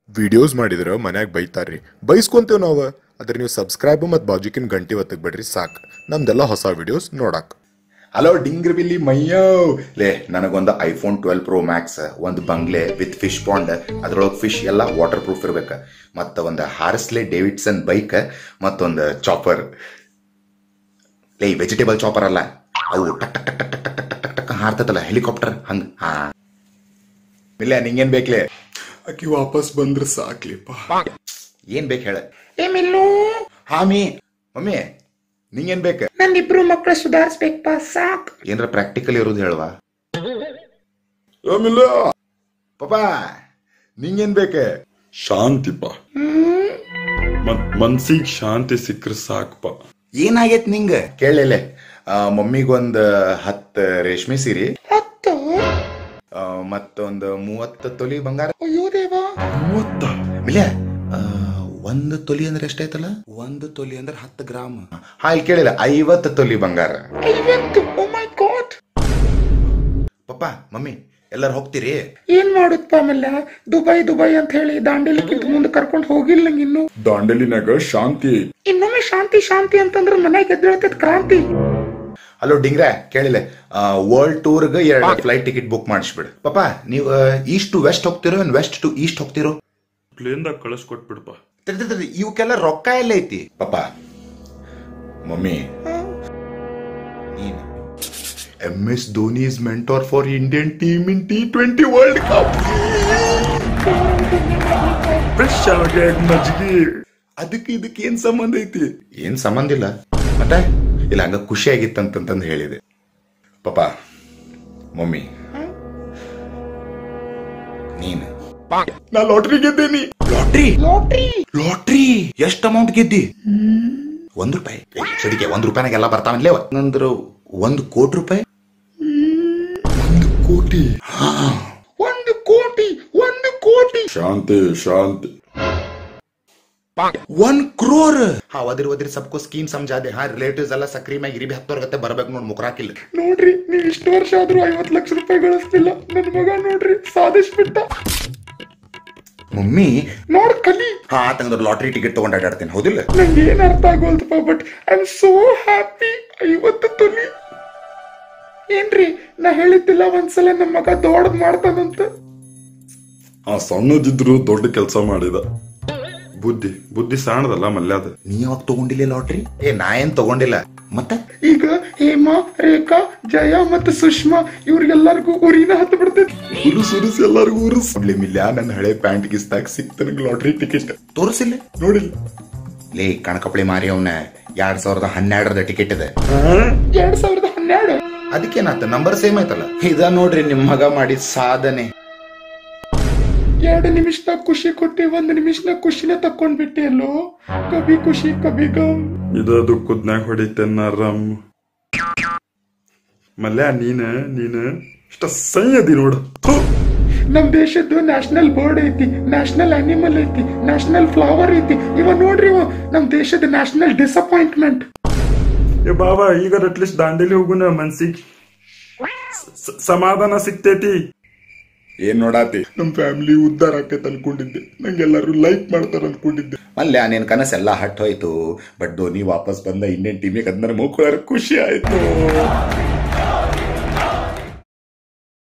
Videos ಮಾಡಿದ್ರೆ ಮನ್ಯಾಗ ಬೈತಾರ್ರಿ ಬೈಸ್ಕೊಂತೇವ್ ನಾವು ಅದ್ರ ನೀವು ಸಬ್ಸ್ಕ್ರೈಬ್ ಮತ್ತು ಬಾಜುಕಿನ ಗಂಟೆ ಒತ್ತಕ್ ಬಿಡ್ರಿ ಸಾಕು ನಮ್ದೆಲ್ಲ ಹೊಸ ವಿಡಿಯೋಸ್ ನೋಡಕ್ ಹಲೋ ಡಿಂಗ್ರ ಬಿಲ್ಲಿ ಮಯ್ಯೋ ಲೇ ನನಗೊಂದು ಐಫೋನ್ ಟ್ವೆಲ್ ಪ್ರೋ ಮ್ಯಾಕ್ಸ್ ಒಂದು ಬಂಗ್ಲೆ ವಿತ್ ಫಿಶ್ ಪಾಂಡ್ ಅದ್ರೊಳಗೆ ಫಿಶ್ ಎಲ್ಲ ವಾಟರ್ ಪ್ರೂಫ್ ಇರ್ಬೇಕು ಮತ್ತು ಒಂದು ಹಾರ್ಸ್ಲೆ ಡೇವಿಡ್ಸನ್ ಬೈಕ್ ಮತ್ತೊಂದು ಚಾಪರ್ ಲೇ ವೆಜಿಟೇಬಲ್ ಚಾಪರ್ ಅಲ್ಲ ಅವು ಟಕ್ ಟಕ್ ಟಕ್ ಟಕ್ ಟಕ್ ಟಕ್ ಟಕ್ ಟಕ್ ಟಕ್ ಹಾರ್ತದಲ್ಲ ಹೆಲಿಕಾಪ್ಟರ್ ಹಂಗ ಹಾ ಇಲ್ಲ ನಿಂಗೇನ್ ಬೇಕ್ಲೆ ಆಕಿ ವಾಪಸ್ ಬಂದ್ರೆ ಸಾಕ್ಲಿಪ್ಪ ಏನ್ ಬೇಕು ಹೇಳ ಏ ಮಿಲ್ಲು ಹಾಮಿ ಮಮ್ಮಿ ನಿಂಗೇನ್ ಬೇಕು ನಂದಿಬ್ರು ಮಕ್ಕಳು ಸುಧಾರಿಸ್ಬೇಕಪ್ಪ ಸಾಕ್ ಏನ್ರ ಪ್ರಾಕ್ಟಿಕಲ್ ಇರೋದು ಹೇಳುವ ಆಮೇಲೆ ಪಾಪಾ ನಿಂಗೇನ್ ಬೇಕು ಶಾಂತಿಪ ಮತ್ ಮನ್ಸಿಗ್ ಶಾಂತಿ ಸಿಕ್ಕ್ರೆ ಸಾಕಪ್ಪ ಏನಾಗೈತ್ ನಿಂಗ ಕೇಳಲೆ ಮಮ್ಮಿಗೊಂದ್ ಹತ್ತು ರೇಷ್ಮೆ ಸೀರೆ ಹತ್ತು ಆ, ಮತ್ತೊಂದು ಮೂವತ್ತು ತೊಲಿ ಬಂಗಾರ ಅಯ್ಯೋ ದೇವಾ ಮೂವತ್ತ ಮಿಲ್ಯ ಆ, ಒಂದು ತೊಲಿ ಅಂದ್ರೆ ಎಷ್ಟಾಯ್ತಲ್ಲ ಒಂದು ತೊಲಿ ಅಂದ್ರೆ ಹತ್ತು ಗ್ರಾಮ್ ಹಾ ಇಲ್ಲಿ ಕೇಳಿಲ್ಲ ಐವತ್ತು ತೊಲಿ ಬಂಗಾರ ಐವತ್ತು ಓ ಮೈ ಗಾಡ್ ಪಪ್ಪ ಮಮ್ಮಿ ಎಲ್ಲರೂ ಹೋಗ್ತೀರಿ ಏನ್ ಮಾಡುತ್ತಪ್ಪ ಆಮೇಲೆ ದುಬೈ ದುಬೈ ಅಂತ ಹೇಳಿ ದಾಂಡೇಲಿಕ್ಕಿಂತ ಮುಂದೆ ಕರ್ಕೊಂಡು ಹೋಗಿಲ್ಲ ನಂಗೆ ಇನ್ನು ದಾಂಡೇಲಿನಾಗ ಶಾಂತಿ ಐತಿ ಇನ್ನೊಮ್ಮೆ ಶಾಂತಿ ಶಾಂತಿ ಅಂತಂದ್ರೆ ಮನೆಗೆ ಎದ್ದೇಳ್ತೈತ್ ಕ್ರಾಂತಿ ಹಲೋ ಡಿಂಗ್ರ ಕೇಳಿಲ್ಲ ವರ್ಲ್ಡ್ ಟೂರ್ಗೆ ಎರಡು ಫ್ಲೈಟ್ ಟಿಕೆಟ್ ಬುಕ್ ಮಾಡಿಸ್ಬಿಡು ಪಾಪ ನೀವು ಈಸ್ಟ್ ಟು ವೆಸ್ಟ್ ಹೋಗ್ತಿರೋ ವೆಸ್ಟ್ ಟು ಈಸ್ಟ್ ಹೋಗ್ತಿರೋ ಪ್ಲೇನ್ದಾಗ ಕಳಿಸ್ಕೊಟ್ಬಿಡ್ಪ ತಡಿ, ತಡಿ, ತಡಿ, ಇವಕ್ಕೆಲ್ಲ ರೊಕ್ಕ ಎಲ್ಲ ಐತಿ ಪಾಪ ಮಮ್ಮಿ ನೀನ್ M S Dhoni is mentor for Indian team in T twenty world cup fresh ಆಗಿ ಮಜ್ಗಿ ಅದಕ್ಕೆ ಇದಕ್ಕೆ ಏನ್ ಸಂಬಂಧ ಐತಿ ಏನ್ ಸಂಬಂಧ ಇಲ್ಲ ಮತ್ತೆ ಇಲ್ಲ ಹಂಗ ಖುಷಿ ಆಗಿತ್ತಂತಂದು ಹೇಳಿದೆ ಪಾಪ ಮಮ್ಮಿ ನೀನು ನಾ ಲಾಟ್ರಿ ಗೆದ್ದೇನಿ ಲಾಟ್ರಿ ಲಾಟ್ರಿ ಲಾಟ್ರಿ ಎಷ್ಟ್ ಅಮೌಂಟ್ ಗೆದ್ದಿ ಒಂದ್ ರೂಪಾಯಿ ಸಡಿಕೆ ಒಂದ್ ರೂಪಾಯಿನಾಗ ಎಲ್ಲ ಬರ್ತಾವನ್ಲೇ ನಂದ್ರ ಒಂದ್ ಕೋಟಿ ರೂಪಾಯಿ ಒಂದು ಕೋಟಿ ಒಂದು ಕೋಟಿ ಒಂದು ಕೋಟಿ ಶಾಂತಿ ಶಾಂತಿ ಒನ್ ಕ್ರೋರ್ ಹಾ ಒದಿರ್ ಒದಿರ್ ಸಬ್ಕೋ ಸ್ಕೀಮ್ ಸಮಜಾದೆ ಹಾ ರಿಲೇಟಿವ್ಸ್ ಎಲ್ಲ ಸಕ್ರಿ ಮ್ಯಾಗ ಇರಿಬಿ ಹತ್ತೋರ್ ಗತೆ ಬರ್ಬೇಕು ನೋಡ್ ಮುಕ್ರಾಕಿಲ್ಲ ನೋಡ್ರಿ ನೀವ್ ಇಷ್ಟು ವರ್ಷ ಆದ್ರೂ ಐವತ್ ಲಕ್ಷ ರೂಪಾಯಿ ಗಳಿಸ್ತಿಲ್ಲ ನನ್ ಮಗ ನೋಡ್ರಿ ಸಾಧಿಸ್ಬಿಟ್ಟ ಮಮ್ಮಿ ನೋಡ್ ಕಲಿ ಹಾ ತಂಗದ್ರ ಲಾಟ್ರಿ ಟಿಕೆಟ್ ತಗೊಂಡ್ ಅಡ್ಡಾಡ್ತೀನಿ ಹೌದಿಲ್ಲ ನಂಗೆ ಏನ್ ಅರ್ಥ ಆಗೋಲ್ತಪ್ಪ but I am so happy ಐವತ್ತು ತೊಲಿ ಏನ್ರಿ ನಾ ಹೇಳಿದ್ದಿಲ್ಲ ಒಂದ್ಸಲ ನಮ್ಮ ಮಗ ದೊಡ್ಡದ್ ಮಾಡ್ತಾನಂತ ಆ ಸಣ್ಣದಿದ್ರು ದೊಡ್ಡ ಕೆಲಸ ಮಾಡಿದ ಬುದ್ಧಿ ಬುದ್ಧಿ ಸಾಣದಲ್ಲ ಮಲ್ಯಾದ ನೀ ಯಾವಾಗ ತಗೊಂಡಿಲ್ಲ ಲಾಟ್ರಿ ಏ ನಾ ಏನ್ ತಗೊಂಡಿಲ್ಲ ಮತ್ತೆ ಈಗ ಹೇಮಾ ರೇಖಾ ಜಯ ಮತ್ತು ಸುಷ್ಮಾ ಇವ್ರಿಗೆಲ್ಲರಿಗೂ ಉರಿನ ಹತ್ತು ಬಿಡ್ತೈತಿ ಉರುಸ್ ಉರುಸ್ ಎಲ್ಲಾರ್ಗು ಉರುಸ್ ನೋಡ್ಲಿ ಮಿಲ್ಯ ನನ್ನ ಹಳೆ ಪ್ಯಾಂಟ್ ಗಿಸ್ತಾಗ ಸಿಕ್ತ ನನಗೆ ಲಾಟ್ರಿ ಟಿಕೆಟ್ ತೋರಿಸಿಲ್ಲ ನೋಡಿಲ್ಲ ಲೇ ಕಣಕಪಳಿ ಮಾರಿ ಅವನ ಎರಡ್ ಸಾವಿರದ ಹನ್ನೆರಡರದ ಟಿಕೆಟ್ ಇದೆ ಎರಡ್ ಸಾವಿರದ ಹನ್ನೆರಡು ಅದಕ್ಕೇನಾತ ನಂಬರ್ ಸೇಮ್ ಐತಲ್ಲ ಇದ ನೋಡ್ರಿ ನಿಮ್ ಮಗ ಮಾಡಿದ ಸಾಧನೆ ಎರಡು ನಿಮಿಷದಾಗ ಖುಷಿ ಕೊಟ್ಟಿ ಒಂದು ನಿಮಿಷದಾಗ ಖುಷಿನ ತಕೊಂಡ್ಬಿಟ್ಟೆ ಅಲ್ಲೋ ಕಬಿ ಖುಷಿ ಕಬಿ ಗಮ್ ಇದ ದುಃಖದ್ನಾಗ ಹೊಡಿತೇನ ರಮ್ ಮಲ್ಯ ನೀನ ನೀನ ಇಷ್ಟ ಸೈ ಅದಿ ನೋಡು ಥು. ನಮ್ ದೇಶದ್ದು ನ್ಯಾಷನಲ್ ಬರ್ಡ್ ಐತಿ ನ್ಯಾಷನಲ್ ಅನಿಮಲ್ ಐತಿ ನ್ಯಾಷನಲ್ ಫ್ಲವರ್ ಐತಿ ಇವ ನೋಡ್ರಿ ಇವ ನಮ್ ದೇಶದ ನ್ಯಾಷನಲ್ ಡಿಸಪಾಯಿಂಟ್ಮೆಂಟ್ ಏ ಬಾಬಾ ಈಗ ಅಟ್ಲೀಸ್ಟ್ ದಾಂಡೇಲಿ ಹೋಗುನ ಮನ್ಸಿಗ್ ಸ- ಸ- ಸಮಾಧಾನ ಸಿಗ್ತೈತಿ ಏನ್ ನೋಡಾತಿ ನಮ್ ಫ್ಯಾಮಿಲಿ ಉದ್ದಾರ ಆಕೈತೆ ಅನ್ಕೊಂಡಿದ್ದೆ ನಂಗೆಲ್ಲರೂ ಲೈಕ್ ಮಾಡ್ತಾರ ಅನ್ಕೊಂಡಿದ್ದೆ ಅಲ್ಲ ನಿನ್ ಕನಸೆಲ್ಲ ಹಟ್ ಹೋಯ್ತು ಬಟ್ ಧೋನಿ ವಾಪಸ್ ಬಂದ ಇಂಡಿಯನ್ ಟೀಮಿಗೆ ಅದನ್ನ ಮುಕ್ಕೊಳ್ಳೋರು ಖುಷಿ ಆಯ್ತು